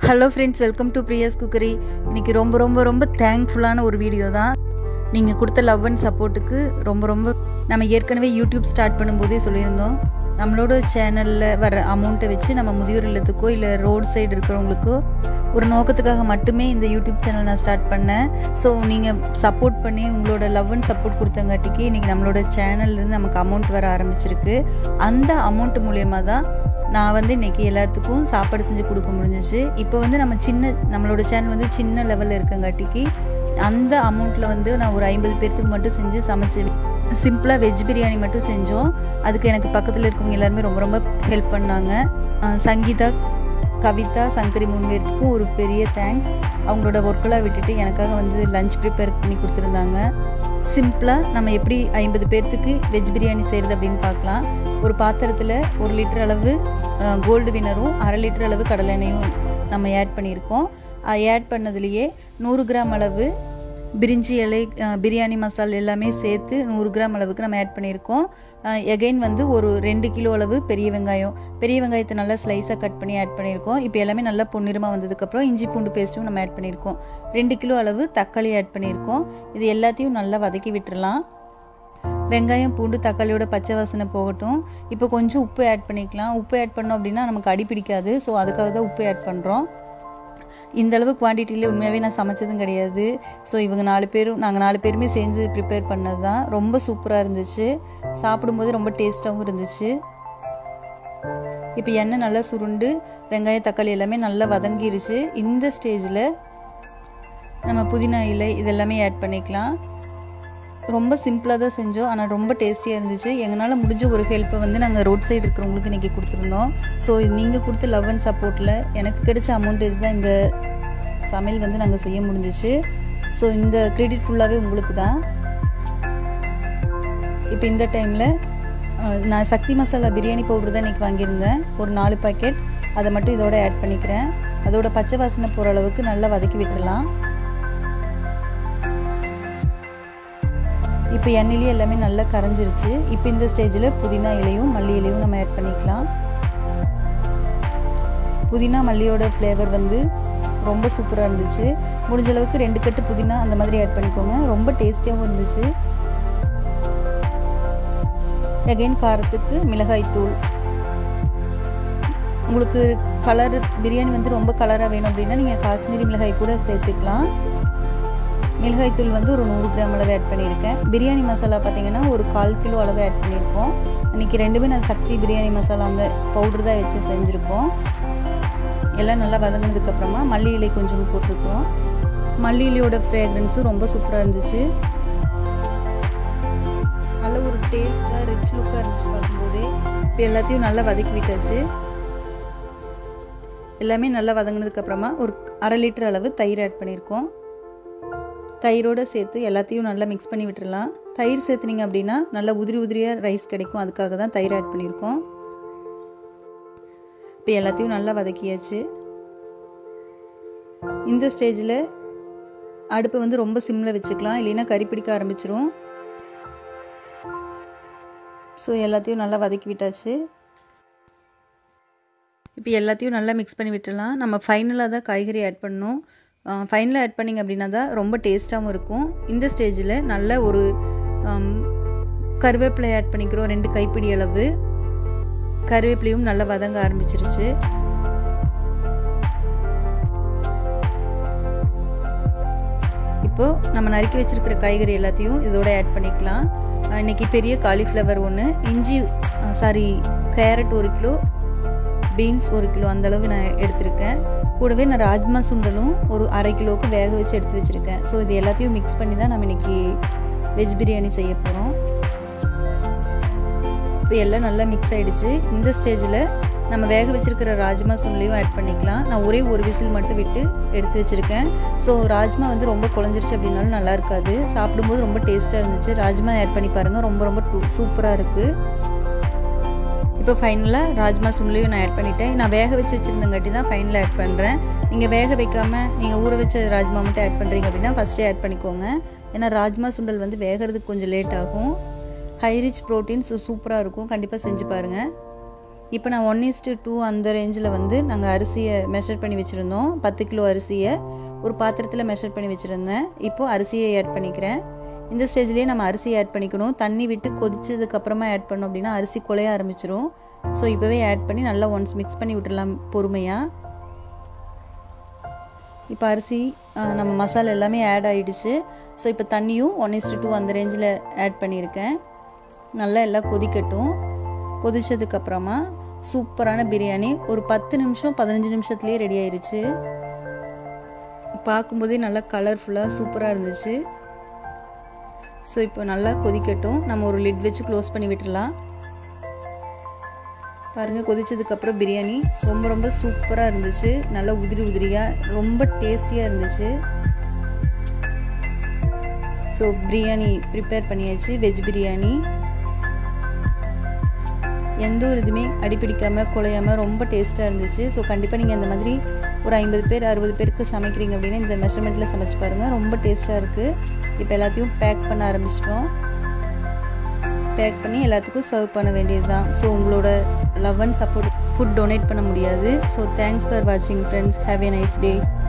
hello friends welcome to Priya's cookery இன்னைக்கு ரொம்ப ரொம்ப ரொம்ப தேங்க்ஃபுல்லான ஒரு வீடியோ தான் நீங்கள் கொடுத்த லவ் அண்ட் சப்போர்ட்டுக்கு ரொம்ப ரொம்ப நம்ம ஏற்கனவே யூடியூப் ஸ்டார்ட் பண்ணும்போதே சொல்லியிருந்தோம் நம்மளோட சேனலில் வர அமௌண்ட்டை வச்சு நம்ம முதியோர் இல்லத்துக்கோ இல்லை ரோட் சைடு இருக்கிறவங்களுக்கோ ஒரு நோக்கத்துக்காக மட்டுமே இந்த யூடியூப் சேனல் நான் ஸ்டார்ட் பண்ணேன் ஸோ நீங்கள் சப்போர்ட் பண்ணி உங்களோட லவ் அண்ட் சப்போர்ட் கொடுத்தங்காட்டிக்கு இன்றைக்கி நம்மளோட சேனல்லேருந்து நமக்கு அமௌண்ட் வர ஆரம்பிச்சிருக்கு அந்த அமௌண்ட் மூலயமா தான் நான் வந்து இன்னைக்கு எல்லாத்துக்கும் சாப்பாடு செஞ்சு கொடுக்க முடிஞ்சிச்சு இப்போ வந்து நம்ம சின்ன நம்மளோட சேனல் வந்து சின்ன லெவலில் இருக்கங்காட்டிக்கு அந்த அமௌண்ட்டில் வந்து நான் ஒரு ஐம்பது பேர்த்துக்கு மட்டும் செஞ்சு சமைச்சு சிம்பிளாக வெஜ் பிரியாணி மட்டும் செஞ்சோம் அதுக்கு எனக்கு பக்கத்தில் இருக்கவங்க எல்லாருமே ரொம்ப ரொம்ப ஹெல்ப் பண்ணாங்க அஹ் சங்கீதா கவிதா சங்கரி மூணு பேர்த்துக்கும் ஒரு பெரிய தேங்க்ஸ் அவங்களோட ஒர்க்கெல்லாம் விட்டுட்டு எனக்காக வந்து லஞ்ச் ப்ரிப்பேர் பண்ணி கொடுத்துருந்தாங்க சிம்பிளாக நம்ம எப்படி ஐம்பது பேர்த்துக்கு வெஜ் பிரியாணி செய்கிறது அப்படின்னு பார்க்கலாம் ஒரு பாத்திரத்தில் ஒரு லிட்டர் அளவு கோல்டு வினரும் அரை லிட்டர் அளவு கடலெண்ணெயும் நம்ம ஆட் பண்ணியிருக்கோம் ஆட் பண்ணதுலேயே நூறு கிராம் அளவு பிரிஞ்சி இலை அஹ், பிரியாணி மசால் எல்லாமே சேர்த்து நூறு கிராம் அளவுக்கு நம்ம ஆட் பண்ணியிருக்கோம் எகைன் வந்து ஒரு ரெண்டு கிலோ அளவு பெரிய வெங்காயம் பெரிய வெங்காயத்தை நல்லா ஸ்லைஸாக கட் பண்ணி ஆட் பண்ணியிருக்கோம் இப்போ எல்லாமே நல்லா பொன்னிறமாக வந்ததுக்கப்புறம் இஞ்சி பூண்டு பேஸ்ட்டும் நம்ம ஆட் பண்ணியிருக்கோம் ரெண்டு கிலோ அளவு தக்காளி ஆட் பண்ணியிருக்கோம் இது எல்லாத்தையும் நல்லா வதக்கி விட்டுறலாம் வெங்காயம் பூண்டு தக்காளியோட பச்சை வாசனை போகட்டும் இப்போ கொஞ்சம் உப்பு ஆட் பண்ணிக்கலாம் உப்பு ஆட் பண்ணோம் அப்படின்னா நமக்கு அடி பிடிக்காது ஸோ அதுக்காக தான் உப்பு ஆட் பண்ணுறோம் இந்த அளவு குவான்டிட்டியில் உண்மையாகவே நான் சமைச்சதும் கிடையாது ஸோ இவங்க நாலு பேரும் நாங்கள் நாலு பேருமே சேர்ந்து ப்ரிப்பேர் பண்ணது தான் ரொம்ப சூப்பராக இருந்துச்சு சாப்பிடும்போது ரொம்ப டேஸ்ட்டாகவும் இருந்துச்சு இப்போ எண்ணெய் நல்லா சுருண்டு வெங்காயம் தக்காளி எல்லாமே நல்லா வதங்கிருச்சு இந்த ஸ்டேஜில் நம்ம புதினா இலை இதெல்லாமே ஆட் பண்ணிக்கலாம் ரொம்ப சிம்பிளாக தான் செஞ்சோம் ஆனால் ரொம்ப டேஸ்டியாக இருந்துச்சு எங்களால் முடிஞ்ச ஒரு ஹெல்ப்பை வந்து நாங்கள் ரோட் சைடு இருக்கிறவங்களுக்கு இன்றைக்கி கொடுத்துருந்தோம் ஸோ நீங்கள் கொடுத்த லவ் அண்ட் சப்போர்ட்டில் எனக்கு கிடைச்ச அமௌண்ட் வச்சு தான் இந்த சமையல் வந்து நாங்கள் செய்ய முடிஞ்சிச்சு ஸோ இந்த கிரெடிட் ஃபுல்லாகவே உங்களுக்கு தான் இப்போ இந்த டைமில் நான் சக்தி மசாலா பிரியாணி பவுடர் தான் இன்றைக்கி வாங்கியிருந்தேன் ஒரு நாலு பாக்கெட் அதை மட்டும் இதோட ஆட் பண்ணிக்கிறேன் அதோட பச்சை வாசனை போகிற அளவுக்கு நல்லா வதக்கி விட்டுறலாம் இப்போ எண்ணெயிலேயே எல்லாமே நல்லா கரைஞ்சிருச்சு இப்போ இந்த ஸ்டேஜில் புதினா இலையும் மல்லி இலையும் நம்ம ஆட் பண்ணிக்கலாம் புதினா மல்லியோட ஃப்ளேவர் வந்து ரொம்ப சூப்பராக இருந்துச்சு முடிஞ்ச அளவுக்கு ரெண்டு கட்டு புதினா அந்த மாதிரி ஆட் பண்ணிக்கோங்க ரொம்ப டேஸ்டியாகவும் இருந்துச்சு அகைன் காரத்துக்கு மிளகாய் தூள் உங்களுக்கு கலர் பிரியாணி வந்து ரொம்ப கலராக வேணும் அப்படின்னா நீங்கள் காஷ்மீரி மிளகாய் கூட சேர்த்துக்கலாம் மிளகாய் தூள் வந்து ஒரு நூறு கிராம் அளவு ஆட் பண்ணியிருக்கேன் பிரியாணி மசாலா பார்த்தீங்கன்னா ஒரு கால் கிலோ அளவு ஆட் பண்ணியிருக்கோம் இன்றைக்கி ரெண்டுமே நான் சக்தி பிரியாணி மசாலா அந்த பவுடர் தான் வச்சு செஞ்சுருக்கோம் எல்லாம் நல்லா வதங்கினதுக்கப்புறமா மல்லி இலை கொஞ்சம் போட்டிருக்கோம் மல்லி இலையோட ஃப்ரேக்ரன்ஸும் ரொம்ப சூப்பராக இருந்துச்சு நல்ல ஒரு டேஸ்ட்டாக ரிச் லுக்காக இருந்துச்சு பார்க்கும்போதே இப்போ எல்லாத்தையும் நல்லா வதக்கி விட்டாச்சு எல்லாமே நல்லா வதங்கினதுக்கப்புறமா ஒரு அரை லிட்டர் அளவு தயிர் ஆட் பண்ணியிருக்கோம் தயிரோடு சேர்த்து எல்லாத்தையும் நல்லா மிக்ஸ் பண்ணி விட்டுறலாம் தயிர் சேர்த்துனீங்க அப்படின்னா நல்லா உதிரி உதிரியாக ரைஸ் கிடைக்கும் அதுக்காக தான் தயிர் ஆட் பண்ணியிருக்கோம் இப்போ எல்லாத்தையும் நல்லா வதக்கியாச்சு இந்த ஸ்டேஜில் அடுப்பை வந்து ரொம்ப சிம்மில் வச்சுக்கலாம் இல்லைன்னா கறி பிடிக்க ஆரம்பிச்சிரும் ஸோ எல்லாத்தையும் நல்லா வதக்கி விட்டாச்சு இப்போ எல்லாத்தையும் நல்லா மிக்ஸ் பண்ணி விட்டுடலாம் நம்ம ஃபைனலாக தான் காய்கறி ஆட் பண்ணணும் ஃபைனலாக ஆட் பண்ணிங்க அப்படின்னா தான் ரொம்ப டேஸ்ட்டாகவும் இருக்கும் இந்த ஸ்டேஜில் நல்ல ஒரு கருவேப்பிலை ஆட் பண்ணிக்கிறோம் ரெண்டு கைப்பிடி அளவு கருவேப்பிலையும் நல்லா வதங்க ஆரம்பிச்சிருச்சு இப்போது நம்ம நறுக்கி வச்சிருக்கிற காய்கறி எல்லாத்தையும் இதோட ஆட் பண்ணிக்கலாம் இன்னைக்கு பெரிய காலிஃப்ளவர் ஒன்று இஞ்சி சாரி கேரட் ஒரு கிலோ பீன்ஸ் ஒரு கிலோ அந்த அளவு நான் எடுத்திருக்கேன் கூடவே நான் ராஜ்மா சுண்டலும் ஒரு அரை கிலோவுக்கு வேக வச்சு எடுத்து வச்சுருக்கேன் ஸோ இது எல்லாத்தையும் மிக்ஸ் பண்ணி தான் நம்ம இன்றைக்கி வெஜ் பிரியாணி செய்ய போகிறோம் இப்போ எல்லாம் நல்லா மிக்ஸ் ஆகிடுச்சு இந்த ஸ்டேஜில் நம்ம வேக வச்சுருக்கிற ராஜ்மா சுண்டலையும் ஆட் பண்ணிக்கலாம் நான் ஒரே ஒரு விசில் மட்டும் விட்டு எடுத்து வச்சுருக்கேன் ஸோ ராஜ்மா வந்து ரொம்ப குழஞ்சிருச்சு அப்படின்னாலும் நல்லா இருக்காது சாப்பிடும்போது ரொம்ப டேஸ்ட்டாக இருந்துச்சு ராஜ்மா ஆட் பண்ணி பாருங்கள் ரொம்ப ரொம்ப சூப்பராக இருக்குது இப்போ ஃபைனலாக ராஜ்மா சுண்டலையும் நான் ஆட் பண்ணிட்டேன் நான் வேக வச்சு வச்சுருந்தங்காட்டி தான் ஃபைனலாக ஆட் பண்ணுறேன் நீங்கள் வேக வைக்காமல் நீங்கள் ஊற வச்ச ராஜ்மா மட்டும் ஆட் பண்ணுறீங்க அப்படின்னா ஃபஸ்ட்டே ஆட் பண்ணிக்கோங்க ஏன்னா ராஜ்மா சுண்டல் வந்து வேகிறதுக்கு கொஞ்சம் லேட் ஆகும் ஹை ரிச் ப்ரோட்டீன்ஸ் சூப்பராக இருக்கும் கண்டிப்பாக செஞ்சு பாருங்கள் இப்போ நான் ஒன் இஸ்டு டூ அந்த ரேஞ்சில் வந்து நாங்கள் அரிசியை மெஷர் பண்ணி வச்சுருந்தோம் பத்து கிலோ அரிசியை ஒரு பாத்திரத்தில் மெஷர் பண்ணி வச்சுருந்தேன் இப்போது அரிசியை ஆட் பண்ணிக்கிறேன் இந்த ஸ்டேஜ்லேயே நம்ம அரிசியை ஆட் பண்ணிக்கணும் தண்ணி விட்டு கொதிச்சதுக்கப்புறமா ஆட் பண்ணோம் அப்படின்னா அரிசி குலைய ஆரம்பிச்சிரும் ஸோ இப்போவே ஆட் பண்ணி நல்லா ஒன்ஸ் மிக்ஸ் பண்ணி விட்டுடலாம் பொறுமையாக இப்போ அரிசி நம்ம மசாலா எல்லாமே ஆட் ஆகிடுச்சு ஸோ இப்போ தண்ணியும் ஒன் இஸ்டு டூ அந்த ரேஞ்சில் ஆட் பண்ணியிருக்கேன் நல்லா எல்லாம் கொதிக்கட்டும் கொதிச்சதுக்கப்புறமா சூப்பரான பிரியாணி ஒரு பத்து நிமிஷம் பதினஞ்சு நிமிஷத்துலேயே ரெடி ஆயிடுச்சு பார்க்கும்போதே நல்லா கலர்ஃபுல்லாக சூப்பராக இருந்துச்சு ஸோ இப்போ நல்லா கொதிக்கட்டும் நம்ம ஒரு லிட் வச்சு க்ளோஸ் பண்ணி விட்டுடலாம் பாருங்கள் கொதிச்சதுக்கப்புறம் பிரியாணி ரொம்ப ரொம்ப சூப்பராக இருந்துச்சு நல்லா உதிரி உதிரியாக ரொம்ப டேஸ்டியாக இருந்துச்சு ஸோ பிரியாணி ப்ரிப்பேர் பண்ணியாச்சு வெஜ் பிரியாணி எந்த ஒரு இதுவுமே அடிப்பிடிக்காமல் குலையாமல் ரொம்ப டேஸ்ட்டாக இருந்துச்சு ஸோ கண்டிப்பாக நீங்கள் இந்த மாதிரி ஒரு ஐம்பது பேர் அறுபது பேருக்கு சமைக்கிறீங்க அப்படின்னா இந்த மெஷர்மெண்ட்டில் சமைச்சு பாருங்கள் ரொம்ப டேஸ்ட்டாக இருக்குது இப்போ எல்லாத்தையும் பேக் பண்ண ஆரம்பிச்சிட்டோம் பேக் பண்ணி எல்லாத்துக்கும் சர்வ் பண்ண வேண்டியது தான் ஸோ உங்களோட love and support food donate பண்ண முடியாது ஸோ தேங்க்ஸ் ஃபார் வாட்சிங் friends have a nice day